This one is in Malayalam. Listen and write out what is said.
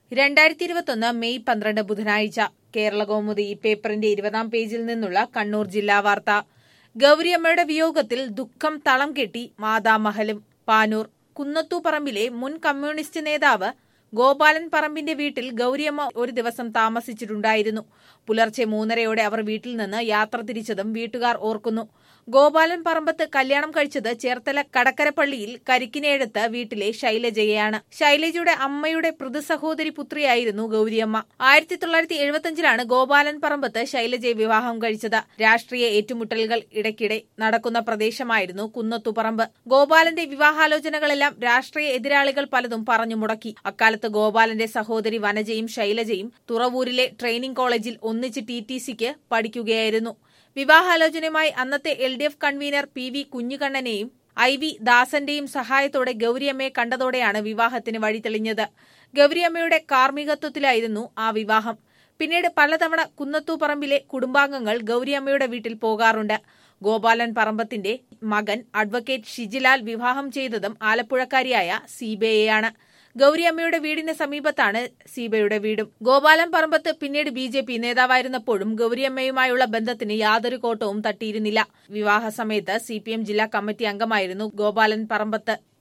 രണ്ടായിരത്തി ഇരുപത്തൊന്ന് മെയ് പന്ത്രണ്ട് ബുധനാഴ്ച കേരള കൗമുദി ഈ പേപ്പറിന്റെ ഇരുപതാം പേജിൽ നിന്നുള്ള കണ്ണൂർ ജില്ലാ വാർത്ത ഗൗരിയമ്മയുടെ വിയോഗത്തിൽ ദുഃഖം തളം കെട്ടി മാതാമഹലും പാനൂർ കുന്നത്തൂപ്പറമ്പിലെ മുൻ കമ്മ്യൂണിസ്റ്റ് നേതാവ് ഗോപാലൻ പറമ്പിന്റെ വീട്ടിൽ ഗൗരിയമ്മ ഒരു ദിവസം താമസിച്ചിട്ടുണ്ടായിരുന്നു പുലർച്ചെ മൂന്നരയോടെ അവർ വീട്ടിൽ നിന്ന് യാത്ര തിരിച്ചതും വീട്ടുകാർ ഓർക്കുന്നു ഗോപാലൻ പറമ്പത്ത് കല്യാണം കഴിച്ചത് ചേർത്തല കടക്കരപ്പള്ളിയിൽ കരിക്കിനേഴത്ത് വീട്ടിലെ ശൈലജയെയാണ് ശൈലജയുടെ അമ്മയുടെ പൃഥുസഹോദരി പുത്രിയായിരുന്നു ഗൗരിയമ്മ ആയിരത്തി തൊള്ളായിരത്തി എഴുപത്തിയഞ്ചിലാണ് ഗോപാലൻ പറമ്പത്ത് ശൈലജയെ വിവാഹം കഴിച്ചത് രാഷ്ട്രീയ ഏറ്റുമുട്ടലുകൾ ഇടയ്ക്കിടെ നടക്കുന്ന പ്രദേശമായിരുന്നു കുന്നത്തുപറമ്പ് ഗോപാലന്റെ വിവാഹാലോചനകളെല്ലാം രാഷ്ട്രീയ എതിരാളികൾ പലതും പറഞ്ഞു മുടക്കി അക്കാലത്ത് ഗോപാലന്റെ സഹോദരി വനജയും ശൈലജയും തുറവൂരിലെ ട്രെയിനിംഗ് കോളേജിൽ ഒന്നിച്ച് ടി ടി സിക്ക് പഠിക്കുകയായിരുന്നു വിവാഹാലോചനയുമായി അന്നത്തെ L D F convener P V കുഞ്ഞുകണ്ണനെയും ഐ വി ദാസന്റെയും സഹായത്തോടെ ഗൗരിയമ്മയെ കണ്ടതോടെയാണ് വിവാഹത്തിന് വഴി തെളിഞ്ഞത് ഗൗരിയമ്മയുടെ കാർമ്മികത്വത്തിലായിരുന്നു ആ വിവാഹം പിന്നീട് പലതവണ കുന്നത്തൂപ്പറമ്പിലെ കുടുംബാംഗങ്ങൾ ഗൗരിയമ്മയുടെ വീട്ടിൽ പോകാറുണ്ട് ഗോപാലൻ പറമ്പത്തിന്റെ മകൻ അഡ്വക്കേറ്റ് ഷിജിലാൽ വിവാഹം ചെയ്തതും ആലപ്പുഴക്കാരിയായ സീബയെയാണ് ഗൗരിയമ്മയുടെ വീടിന് സമീപത്താണ് സീബയുടെ വീടും ഗോപാലൻ പറമ്പത്ത് പിന്നീട് ബി ജെ പി നേതാവായിരുന്നപ്പോഴും ഗൗരിയമ്മയുമായുള്ള ബന്ധത്തിന് യാതൊരു കോട്ടവും തട്ടിയിരുന്നില്ല വിവാഹ സമയത്ത് സി പി എം ജില്ലാ കമ്മിറ്റി അംഗമായിരുന്നു ഗോപാലൻ പറമ്പത്ത്